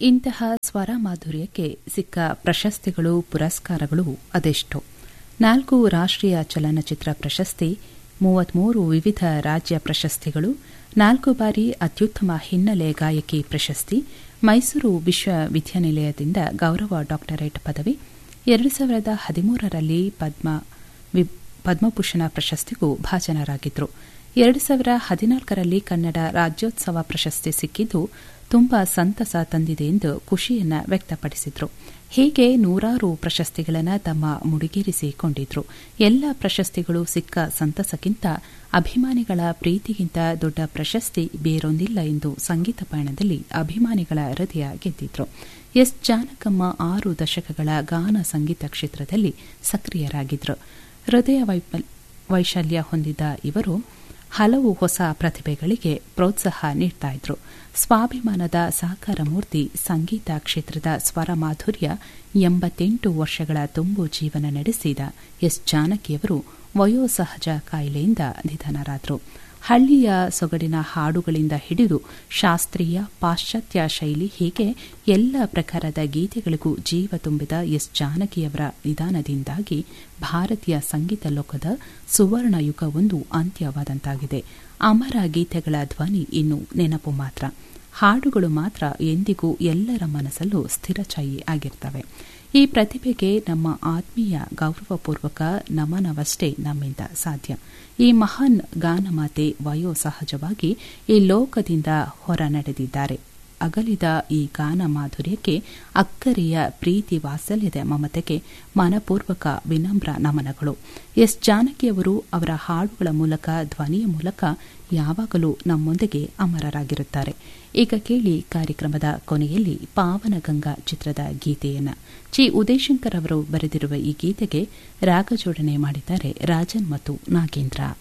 ಇಂತಹ ಸ್ವರ ಮಾಧುರ್ಯಕ್ಕೆ ಸಿಕ್ಕ ಪ್ರಶಸ್ತಿಗಳು ಪುರಸ್ಕಾರಗಳು ಅದೆಷ್ಟು ನಾಲ್ಕು ರಾಷ್ಟ್ರೀಯ ಚಲನಚಿತ್ರ ಪ್ರಶಸ್ತಿ ಮೂವತ್ಮೂರು ವಿವಿಧ ರಾಜ್ಯ ಪ್ರಶಸ್ತಿಗಳು ನಾಲ್ಕು ಬಾರಿ ಅತ್ಯುತ್ತಮ ಹಿನ್ನೆಲೆ ಗಾಯಕಿ ಪ್ರಶಸ್ತಿ ಮೈಸೂರು ವಿಶ್ವವಿದ್ಯಾನಿಲಯದಿಂದ ಗೌರವ ಡಾಕ್ಟರೇಟ್ ಪದವಿ ಎರಡು ಸಾವಿರದ ಹದಿಮೂರರಲ್ಲಿ ಪದ್ಮ ಪದ್ಮಭೂಷಣ ಪ್ರಶಸ್ತಿಗೂ ಭಾಜನರಾಗಿದ್ದರು ಎರಡು ಸಾವಿರ ಹದಿನಾಲ್ಕರಲ್ಲಿ ಕನ್ನಡ ರಾಜ್ಯೋತ್ಸವ ಪ್ರಶಸ್ತಿ ಸಿಕ್ಕಿದ್ದು ತುಂಬಾ ಸಂತಸ ತಂದಿದೆ ಎಂದು ಖುಷಿಯನ್ನ ವ್ಯಕ್ತಪಡಿಸಿದ್ರು ಹೀಗೆ ನೂರಾರು ಪ್ರಶಸ್ತಿಗಳನ್ನು ತಮ್ಮ ಮುಡಿಗೇರಿಸಿಕೊಂಡಿದ್ರು ಎಲ್ಲ ಪ್ರಶಸ್ತಿಗಳು ಸಿಕ್ಕ ಸಂತಸಕ್ಕಿಂತ ಅಭಿಮಾನಿಗಳ ಪ್ರೀತಿಗಿಂತ ದೊಡ್ಡ ಪ್ರಶಸ್ತಿ ಬೇರೊಂದಿಲ್ಲ ಎಂದು ಸಂಗೀತ ಪಯಣದಲ್ಲಿ ಅಭಿಮಾನಿಗಳ ಹೃದಯ ಗೆದ್ದಿದ್ರು ಎಸ್ ಜಾನಕಮ್ಮ ಆರು ದಶಕಗಳ ಗಾನ ಸಂಗೀತ ಕ್ಷೇತ್ರದಲ್ಲಿ ಸಕ್ರಿಯರಾಗಿದ್ದರು ಹೃದಯ ವೈಶಲ್ಯ ಹೊಂದಿದ್ದ ಇವರು ಹಲವು ಹೊಸ ಪ್ರತಿಭೆಗಳಿಗೆ ಪ್ರೋತ್ಸಾಹ ನೀಡ್ತಾ ಇದ್ರು ಸ್ವಾಭಿಮಾನದ ಸಾಕಾರ ಮೂರ್ತಿ ಸಂಗೀತ ಕ್ಷೇತ್ರದ ಸ್ವರ ಮಾಧುರ್ಯ ಎಂಬತ್ತೆಂಟು ವರ್ಷಗಳ ತುಂಬು ಜೀವನ ನಡೆಸಿದ ಎಸ್ ಜಾನಕಿಯವರು ವಯೋಸಹಜ ಕಾಯಿಲೆಯಿಂದ ನಿಧನರಾದರು ಹಳ್ಳಿಯ ಸೊಗಡಿನ ಹಾಡುಗಳಿಂದ ಹಿಡಿದು ಶಾಸ್ತ್ರೀಯ ಪಾಶ್ಚಾತ್ಯ ಶೈಲಿ ಹೀಗೆ ಎಲ್ಲ ಪ್ರಕಾರದ ಗೀತೆಗಳಿಗೂ ಜೀವ ತುಂಬಿದ ಎಸ್ ಜಾನಕಿಯವರ ನಿಧಾನದಿಂದಾಗಿ ಭಾರತೀಯ ಸಂಗೀತ ಲೋಕದ ಸುವರ್ಣ ಯುಗವೊಂದು ಅಂತ್ಯವಾದಂತಾಗಿದೆ ಅಮರ ಗೀತೆಗಳ ಧ್ವನಿ ಇನ್ನು ನೆನಪು ಮಾತ್ರ ಹಾಡುಗಳು ಮಾತ್ರ ಎಂದಿಗೂ ಎಲ್ಲರ ಮನಸ್ಸಲ್ಲೂ ಸ್ಥಿರಚಾಯಿ ಆಗಿರ್ತವೆ ಈ ಪ್ರತಿಭೆಗೆ ನಮ್ಮ ಆತ್ಮೀಯ ಗೌರವಪೂರ್ವಕ ನಮನವಷ್ಟೇ ನಮ್ಮಿಂದ ಸಾಧ್ಯ ಈ ಮಹಾನ್ ಗಾನಮಾತೆ ವಯೋಸಹಜವಾಗಿ ಈ ಲೋಕದಿಂದ ಹೊರ ನಡೆದಿದ್ದಾರೆ ಅಗಲಿದ ಈ ಗಾನ ಮಾಧುರ್ಯಕ್ಕೆ ಅಕ್ಕರೆಯ ಪ್ರೀತಿ ವಾತ್ಸಲ್ಯದ ಮಮತೆಗೆ ಮನಪೂರ್ವಕ ವಿನಮ್ರ ನಮನಗಳು ಎಸ್ ಜಾನಕಿಯವರು ಅವರ ಹಾಡುಗಳ ಮೂಲಕ ಧ್ವನಿಯ ಮೂಲಕ ಯಾವಾಗಲೂ ನಮ್ಮೊಂದಿಗೆ ಅಮರರಾಗಿರುತ್ತಾರೆ ಈಗ ಕೇಳಿ ಕಾರ್ಯಕ್ರಮದ ಕೊನೆಯಲ್ಲಿ ಪಾವನಗಂಗಾ ಚಿತ್ರದ ಗೀತೆಯನ್ನ ಚಿ ಉದಯಶಂಕರ್ ಅವರು ಬರೆದಿರುವ ಈ ಗೀತೆಗೆ ರಾಗ ಜೋಡಣೆ ಮಾಡಿದ್ದಾರೆ ರಾಜನ್ ಮತ್ತು ನಾಗೇಂದ್ರ